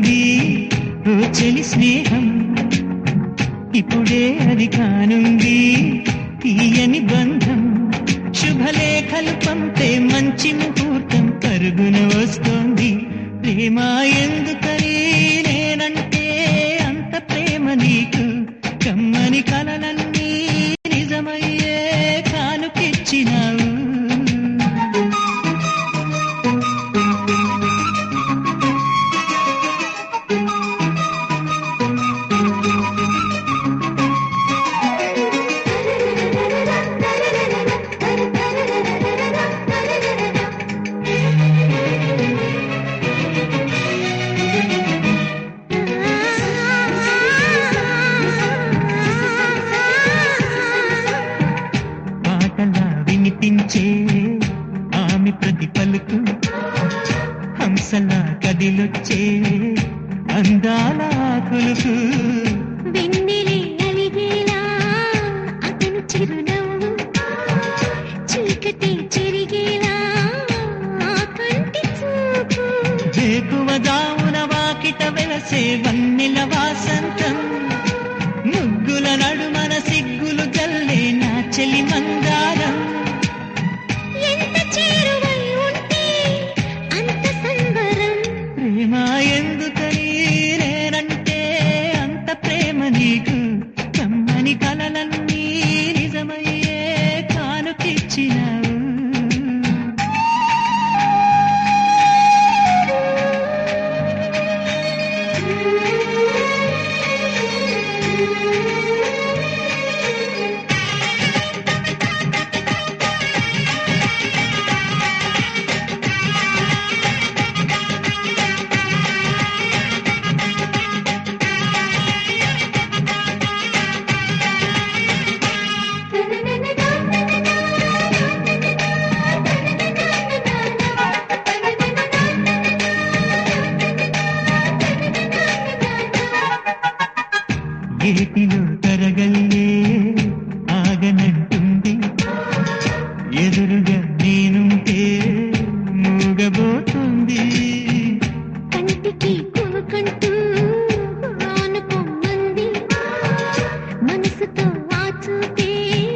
కానుంది ఓ చెలి స్నేహం ఇప్పుడే అది కానుంది తీయని బంధం శుభలేఖలు పంపే మంచి ముహూర్తం పరుగున వస్తోంది ప్రేమ ఎందుకని నేనంటే అంత ప్రేమ నీకు కమ్మని కలలన్నీ నిజమయ్యే కానుకిచ్చినావు పాటలా వినిపించే ఆమె ప్రతి పలుకు హంసలా కదిలొచ్చే అందాల కులుకు వెన్నెలే అలిగేలా అతను చిరునవ్వు చీకటి చెరిగేలా ఆ కంటి చూపు వేకువ దామున వాకిట వెలసే వన్నెల వాసంతం ముగ్గుల నడుమన సిగ్గులు జల్లే నా చెలి మందారం ఎంత చేరువై ఉంటే అంత సంబరం ప్రేమ ఎందుకని నేనంటే అంత ప్రేమ నీకు కమ్మని కలలన్నీ నిజమయ్యే కానుకిచ్చినావు ఏటిలో తరగల్లే ఆగనంటుంది ఎదురుగా నేనుంటే మూగబోతుంది కంటికి కువకంటూ ఆనుకోమంది మనసుతో ఆ చూపే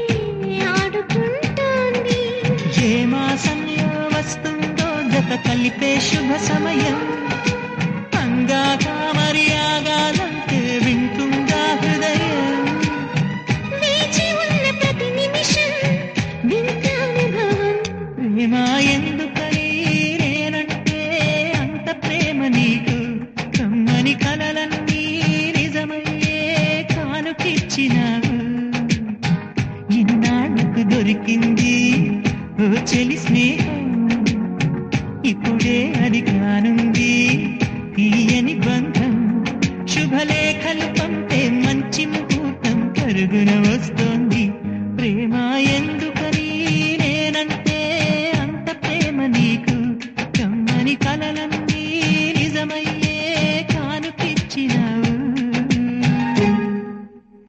ఆడుకుంటోంది ఏ మాసంలో వస్తుందో జత కలిపే శుభ సమయం అందాక మరి ఆగాలంటే వింటుందా హృదయం వేచి ఉన్న ప్రతి నిమిషం వింత అనుభవం ప్రేమ ఎందుకని నేనంటే అంత ప్రేమ నీకు కమ్మని కలలన్నీ నిజమయ్యే కానుకిచ్చినావు ఇన్నాళ్ళకు దొరికింది ఓ చెలి స్నేహం ఇప్పుడే అది కానుంది తీయని బంధం శుభలేఖలు పంపే మంచి ముహూర్తం కరుగున వస్తూ